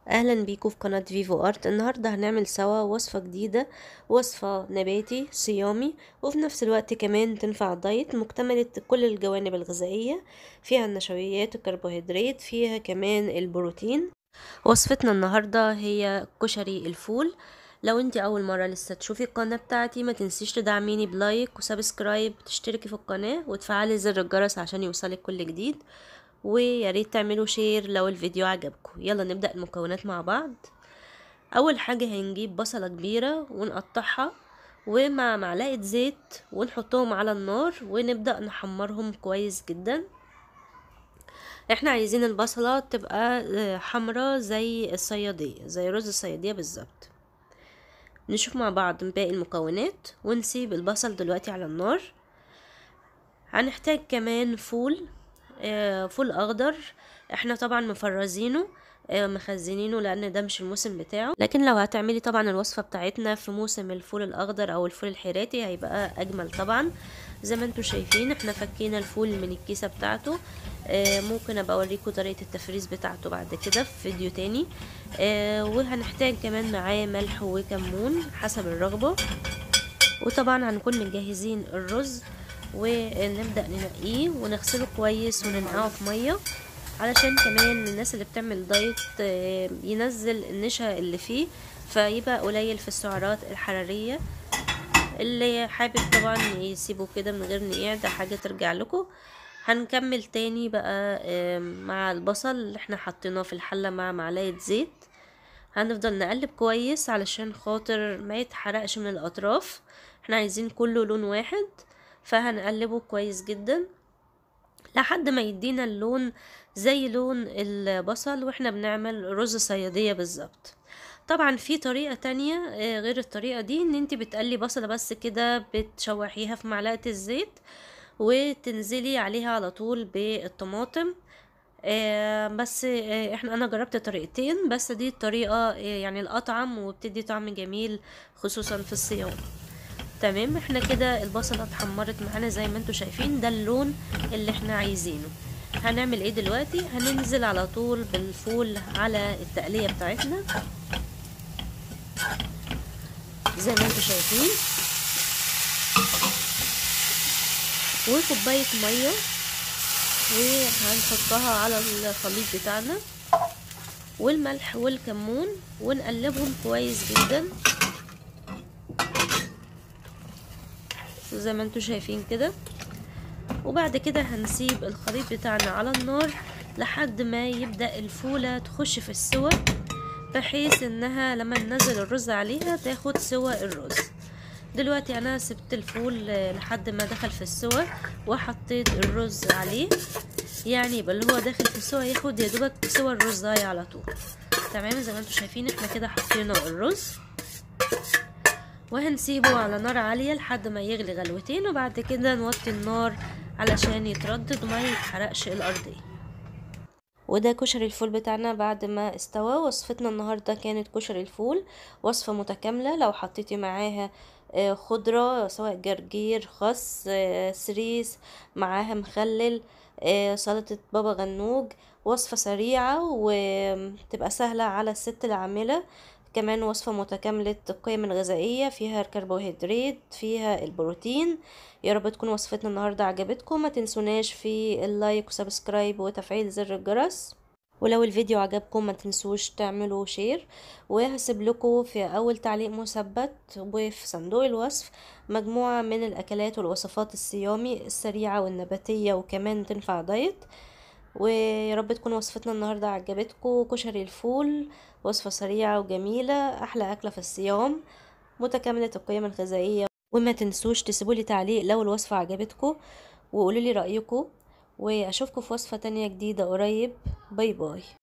اهلا بيكم في قناة فيفو ارت النهاردة هنعمل سوا وصفة جديدة وصفة نباتي صيامي وفي نفس الوقت كمان تنفع دايت مكتملة كل الجوانب الغذائية فيها النشويات والكربوهيدرات فيها كمان البروتين وصفتنا النهاردة هي كشري الفول لو انت اول مرة لسه تشوفي القناة بتاعتي ما تنسيش تدعميني بلايك وسبسكرايب وتشتركي في القناة وتفعلي زر الجرس عشان يوصلك كل جديد ويا ريت تعملوا شير لو الفيديو عجبكم يلا نبدأ المكونات مع بعض اول حاجة هنجيب بصلة كبيرة ونقطعها ومع معلقة زيت ونحطهم على النار ونبدأ نحمرهم كويس جدا احنا عايزين البصلة تبقى حمرا زي الصيادية زي رز الصيادية بالظبط نشوف مع بعض باقي المكونات ونسيب البصل دلوقتي على النار هنحتاج كمان فول فول اخضر احنا طبعا مفرزينه مخزنينه لان ده مش الموسم بتاعه لكن لو هتعملي طبعا الوصفه بتاعتنا في موسم الفول الاخضر او الفول الحراتي هيبقى اجمل طبعا زي ما انتم شايفين احنا فكينا الفول من الكيسه بتاعته ممكن ابقى اوريكم طريقه التفريز بتاعته بعد كده في فيديو تاني وهنحتاج كمان معاه ملح وكمون حسب الرغبه وطبعا هنكون مجهزين الرز ونبدأ ننقيه ونغسله كويس وننقعه في مية علشان كمان الناس اللي بتعمل دايت ينزل النشا اللي فيه فيبقى قليل في السعرات الحرارية اللي حابب طبعا يسيبه كده من غير نقيع ده حاجة ترجع لكم هنكمل تاني بقى مع البصل اللي احنا حطيناه في الحلة مع معلقة زيت هنفضل نقلب كويس علشان خاطر ما يتحرقش من الاطراف احنا عايزين كله لون واحد فهنقلبه كويس جدا لحد ما يدينا اللون زي لون البصل واحنا بنعمل رز صيادية بالظبط طبعا في طريقة تانية غير الطريقة دي ان انت بتقلي بصلة بس كده بتشوحيها في معلقة الزيت وتنزلي عليها على طول بالطماطم آه بس آه احنا انا جربت طريقتين بس دي الطريقة آه يعني الاطعم وبتدي طعم جميل خصوصا في الصيام تمام احنا كده البصلة اتحمرت معانا زي ما انتوا شايفين ده اللون اللي احنا عايزينه هنعمل ايه دلوقتي هننزل على طول بالفول على التقلية بتاعتنا زي ما انتوا شايفين وكوباية مية وهنحطها على الخليط بتاعنا والملح والكمون ونقلبهم كويس جدا زي ما انتوا شايفين كده وبعد كده هنسيب الخليط بتاعنا على النار لحد ما يبدأ الفولة تخش في السوى بحيث انها لما ننزل الرز عليها تاخد سوى الرز دلوقتي انا سبت الفول لحد ما دخل في السوى وحطيت الرز عليه يعني يبقى اللي هو داخل في السوى ياخد يا دوبك سوى الرزاية على طول تمام زي ما انتوا شايفين احنا كده حطينا الرز وهنسيبه على نار عالية لحد ما يغلي غلوتين وبعد كده نوطي النار علشان يتردد وما يتحرقش الأرضية وده كشري الفول بتاعنا بعد ما استوى وصفتنا النهاردة كانت كشري الفول وصفة متكاملة لو حطيتي معاها خضرة سواء جرجير خس سريس معاها مخلل سلطة بابا غنوج وصفة سريعة وتبقى سهلة على الست العاملة كمان وصفة متكاملة القيم الغذائية فيها الكربوهيدرات فيها البروتين يا رب تكون وصفتنا النهاردة عجبتكم ما تنسوناش في اللايك وسبسكرايب وتفعيل زر الجرس ولو الفيديو عجبكم ما تنسوش تعملوا شير وهسيب لكم في اول تعليق مثبت وفي صندوق الوصف مجموعة من الاكلات والوصفات الصيامي السريعة والنباتية وكمان تنفع دايت ويا رب تكون وصفتنا النهاردة عجبتكم كشري الفول وصفة سريعة وجميلة أحلى أكلة في الصيام متكاملة القيم الغذائية وما تنسوش تسيبولي تعليق لو الوصفة عجبتكم وقولولي رأيكم وأشوفكم في وصفة تانية جديدة قريب باي باي